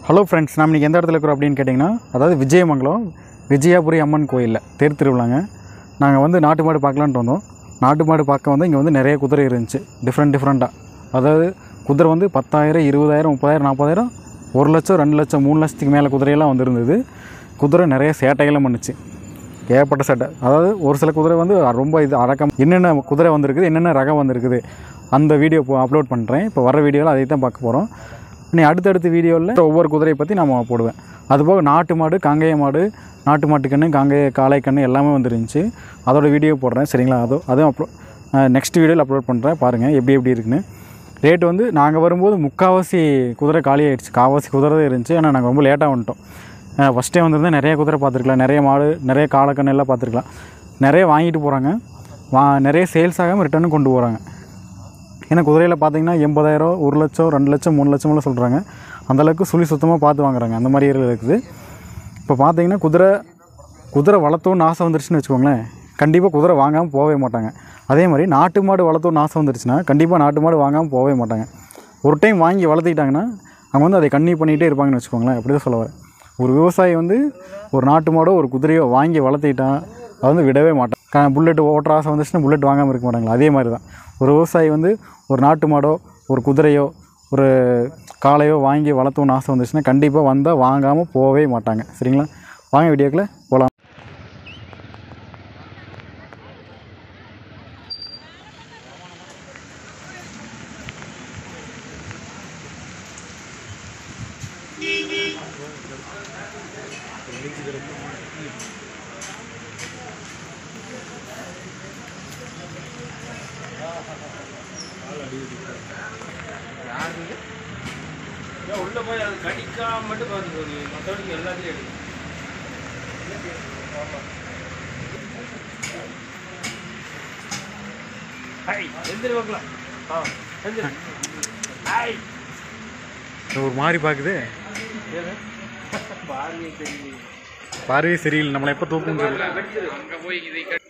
Hello friends நம்ம இன்றைக்கி எந்த இடத்துல இருக்கிறோம் அப்படின்னு கேட்டிங்கன்னா அதாவது விஜயமங்கலம் விஜயாபுரி அம்மன் கோயிலில் தேர் திருவிழாங்க நாங்கள் வந்து நாட்டு மாடு பார்க்கலான்ட்டு வந்தோம் நாட்டு மாடு பார்க்க வந்து இங்கே வந்து நிறைய குதிரை இருந்துச்சு டிஃப்ரெண்ட் டிஃப்ரெண்ட்டாக அதாவது குதிரை வந்து பத்தாயிரம் இருபதாயிரம் முப்பதாயிரம் நாற்பதாயிரம் ஒரு லட்சம் ரெண்டு லட்சம் மூணு லட்சத்துக்கு மேலே குதிரையெல்லாம் வந்துருந்தது குதிரை நிறைய சேட்டைகளும் பண்ணுச்சு ஏகப்பட்ட சட்டை அதாவது ஒரு சில குதிரை வந்து ரொம்ப இது அடக்கம் என்னென்ன குதிரை வந்திருக்குது என்னென்ன ரகம் வந்திருக்குது அந்த வீடியோ இப்போ அப்லோட் பண்ணுறேன் இப்போ வர வீடியோவில் அதை தான் பார்க்க போகிறோம் நீ அடுத்தடுத்த வீடியோவில் ஒவ்வொரு குதிரையை பற்றி நம்ம போடுவேன் அதுபோக நாட்டு மாடு காங்கேய மாடு நாட்டு மாட்டுக்கண்ணு காங்கேய காளை கண்ணு எல்லாமே வந்துருந்துச்சு அதோட வீடியோ போடுறேன் சரிங்களா அதோ அதுவும் அப்லோ நெக்ஸ்ட் வீடியோவில் அப்லோட் பண்ணுறேன் பாருங்கள் எப்படி எப்படி இருக்குன்னு ரேட் வந்து நாங்கள் வரும்போது முக்கால்வாசி குதிரை காலி ஆயிடுச்சு காவாசி குதிரை தான் இருந்துச்சு ஆனால் நாங்கள் ரொம்ப லேட்டாக வந்துட்டோம் ஃபஸ்ட் டைம் வந்திருந்தால் நிறைய குதிரை பார்த்துருக்கலாம் நிறைய மாடு நிறைய காளைக்கண்ணு எல்லாம் பார்த்துருக்கலாம் நிறைய வாங்கிட்டு போகிறாங்க வா நிறைய சேல்ஸ் ஆகாமல் ரிட்டர்னும் கொண்டு போகிறாங்க ஏன்னா குதிரையில் பார்த்தீங்கன்னா எண்பதாயிரம் ஒரு லட்சம் ரெண்டு லட்சம் மூணு லட்சம்லாம் சொல்கிறாங்க அந்தளவுக்கு சுழி சுத்தமாக பார்த்து வாங்குறாங்க அந்த மாதிரி ஏரியாவில் இருக்குது இப்போ பார்த்தீங்கன்னா குதிரை குதிரை வளர்த்தோன்னு ஆசை வந்துருச்சுன்னு வச்சுக்கோங்களேன் கண்டிப்பாக குதிரை வாங்காமல் போகவே மாட்டாங்க அதே மாதிரி நாட்டு மாடு வளர்த்தோன்னு ஆசை வந்துருச்சுன்னா கண்டிப்பாக நாட்டு மாடு வாங்காமல் போகவே மாட்டாங்க ஒரு டைம் வாங்கி வளர்த்திக்கிட்டாங்கன்னா அவங்க வந்து அதை கண்ணி பண்ணிகிட்டே இருப்பாங்கன்னு வச்சுக்கோங்களேன் அப்படி தான் சொல்ல வரேன் ஒரு விவசாயி வந்து ஒரு நாட்டு மாடோ ஒரு குதிரையோ வாங்கி வளர்த்திக்கிட்டான் அதை வந்து விடவே மாட்டான் க புல்லெட் ஓட்டுற ஆசை வந்துச்சுன்னா புல்லெட் வாங்காமல் இருக்க மாட்டாங்களா அதே மாதிரி தான் ஒரு விவசாயி வந்து ஒரு நாட்டு மாடோ ஒரு குதிரையோ ஒரு காளையோ வாங்கி வளர்த்தோன்னு ஆசை வந்துச்சுன்னா கண்டிப்பாக வந்தால் வாங்காமல் போகவே மாட்டாங்க சரிங்களா வாங்க வீடியோக்குள்ளே போகலாம் ஏன் உள்ள போய் அது கடிக்காம மட்டும் பார்த்துக்கோ நீ மற்றபடிக்கு எல்லாத்தையும் எடு ஹாய் எந்திரி பார்க்கலாம் ஆ எந்திரி ஹாய் ஒரு மாதிரி பார்க்குது ஏது பார்வையே தெரியுது பார்வையே சரியில்லை நம்மளை எப்போ தூக்கும் அங்கே போய் இதை கட்டி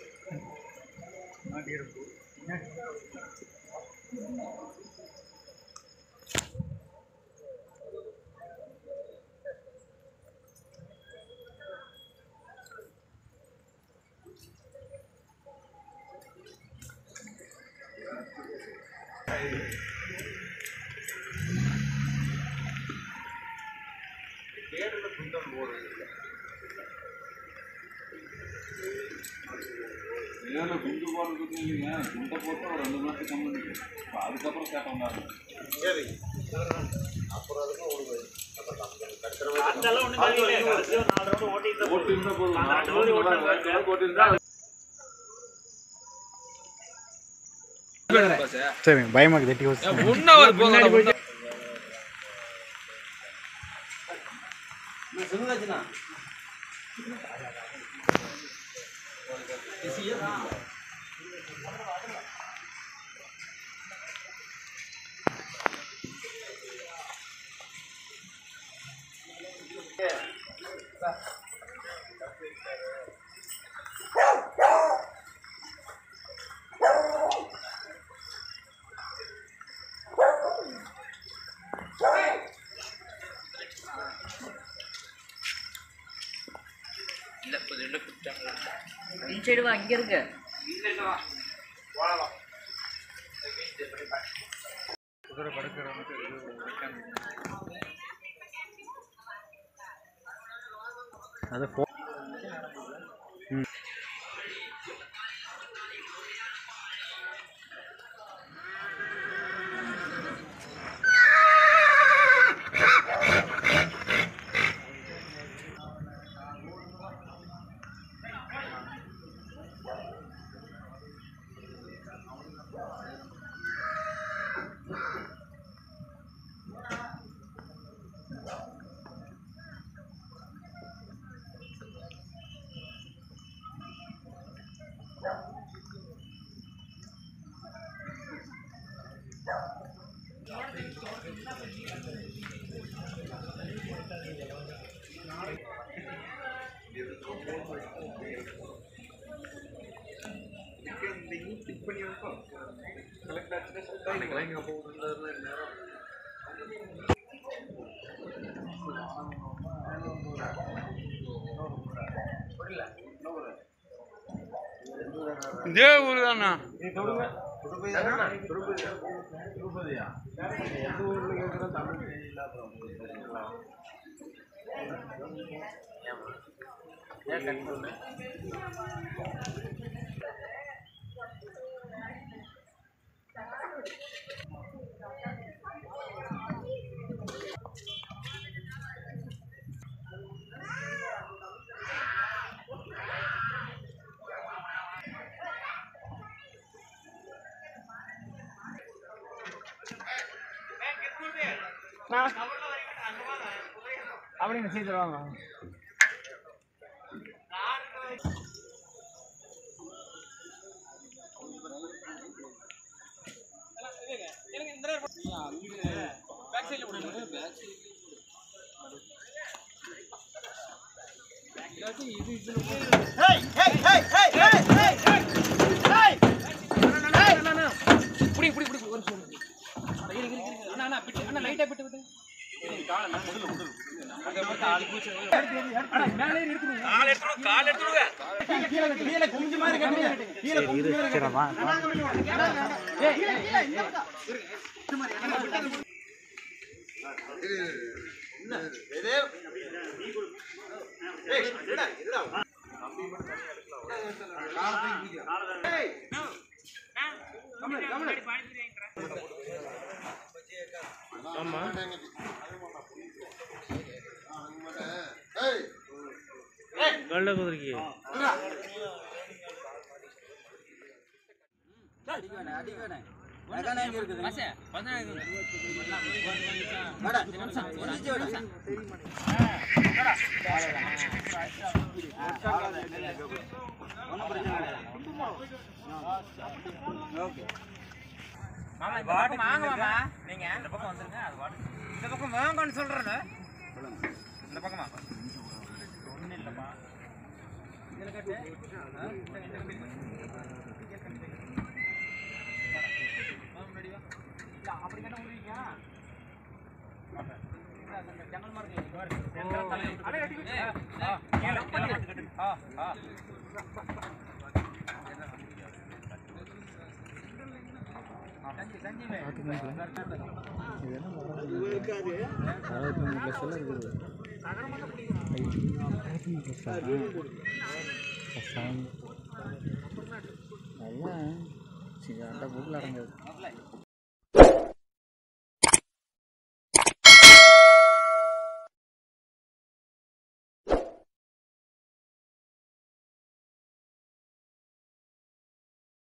சரி பயமாக தட்டி வச்சு முன்னவர் போதும் இந்த சைடு வா இங்க இருக்கு அது ஃபோ இதே ஊர் தானா அப்படிங்க சீக்கிரம் வாங்க வெள்ளை குதிரைக்கு வாங்க மாமா நீங்க இந்த பக்கம் வந்துருங்க அது வாடு இந்த பக்கம் வாங்கன்னு சொல்றது இந்த பக்கம் வாங்க ஒன்றும் இல்லைம்மா இதில் கட்டு ஆ, இந்த- இந்த கட்டு. இங்க கட்டு. வா, முன்னாடி வா. இல்ல, அப்படி கட்ட முடியுங்க ஜன்னல் மாதிரி இருக்கு. பாரு. ஜன்னல் தள்ளி விட்டு. ஆ, ஆ, கீழே, கீழே பார்த்து கட்டு. ஆ, ஆ. சஞ்சி, சஞ்சிவே. நல்லா சிகாட்டா புக்கில் அடங்குது